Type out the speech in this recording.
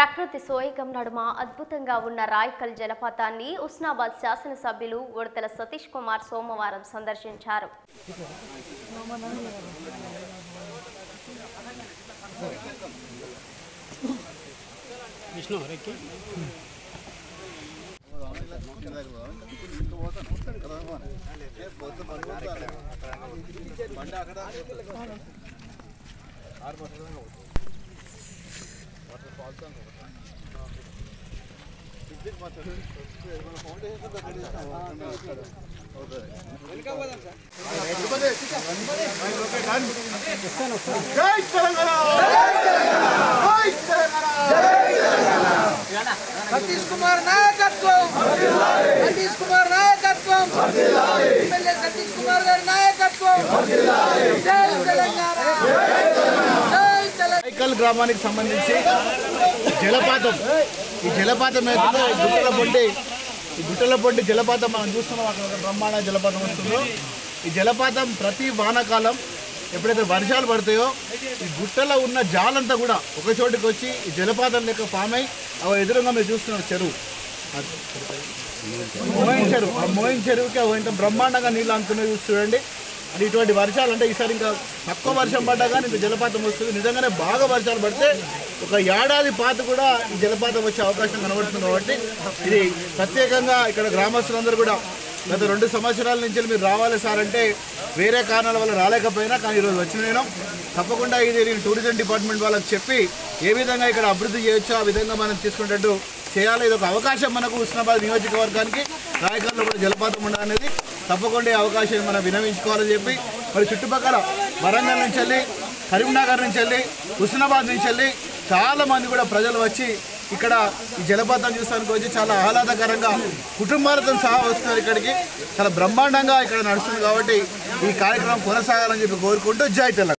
ప్రకృతి సోయగం నడుమ అద్భుతంగా ఉన్న రాయకల్ జలపాతాన్ని ఉస్నాబాద్ శాసనసభ్యులు ఉడతల సతీష్ కుమార్ సోమవారం సందర్శించారు విష్ణు రెక్కి జై తెలంగాణ జై తెలంగాణ సతీష్ కుమార్ నాయకత్వం సతీష్ కుమార్ నాయకత్వం ఎమ్మెల్యే సతీష్ కుమార్ గారి నాయకత్వం జై తెలంగాణ జై తెలంగాణ రైకల్ గ్రామానికి సంబంధించి జలపాతం ఈ జలపాతం ఏదైతే ఈ గుట్టల పొండి ఈ గుట్టల పొండి జలపాతం మనం చూస్తున్నాం అక్కడ ఒక బ్రహ్మాండ జలపాతం వస్తుందో ఈ జలపాతం ప్రతి వానాకాలం ఎప్పుడైతే వర్షాలు పడతాయో ఈ గుట్టలో ఉన్న జాలంతా కూడా ఒక చోటుకి వచ్చి ఈ జలపాతం లెక్క ఫామ్ అయి అవి ఎదురుగా మీరు చూస్తున్నారు చెరువు మోయిన్ చెరువు ఆ మోయిన్ చెరువుకి అవి ఇంత బ్రహ్మాండంగా నీళ్ళు అందుతున్నాయి చూసి చూడండి అంటే ఇటువంటి వర్షాలు అంటే ఈసారి ఇంకా తక్కువ వర్షం పడ్డా కానీ ఇంత జలపాతం వస్తుంది నిజంగానే బాగా వర్షాలు పడితే ఒక ఏడాది పాత కూడా ఈ జలపాతం వచ్చే అవకాశం కనబడుతుంది కాబట్టి ఇది ప్రత్యేకంగా ఇక్కడ గ్రామస్తులందరూ కూడా గత రెండు సంవత్సరాల నుంచి మీరు రావాలి సార్ అంటే వేరే కారణాల వల్ల రాలేకపోయినా కానీ ఈరోజు వచ్చిన నేను తప్పకుండా ఇది నేను టూరిజం డిపార్ట్మెంట్ వాళ్ళకి చెప్పి ఏ విధంగా ఇక్కడ అభివృద్ధి చేయొచ్చో ఆ విధంగా మనం తీసుకునేటట్టు చేయాలి ఇది ఒక అవకాశం మనకు హుస్నాబాద్ నియోజకవర్గానికి రాయకల్లో కూడా జలపాతం ఉండాలనేది తప్పకుండా ఈ అవకాశాన్ని మనం వినవించుకోవాలని చెప్పి మరి చుట్టుపక్కల వరంగల్ నుంచి వెళ్ళి కరీంనగర్ నుంచి వెళ్ళి హుస్నాబాద్ నుంచి వెళ్ళి చాలా మంది కూడా ప్రజలు వచ్చి ఇక్కడ ఈ జలపాతం చూసానికి వచ్చి చాలా ఆహ్లాదకరంగా కుటుంబాలతో సహా వస్తున్నారు ఇక్కడికి చాలా బ్రహ్మాండంగా ఇక్కడ నడుస్తుంది కాబట్టి ఈ కార్యక్రమం కొనసాగాలని చెప్పి కోరుకుంటూ జై తెలంగాణ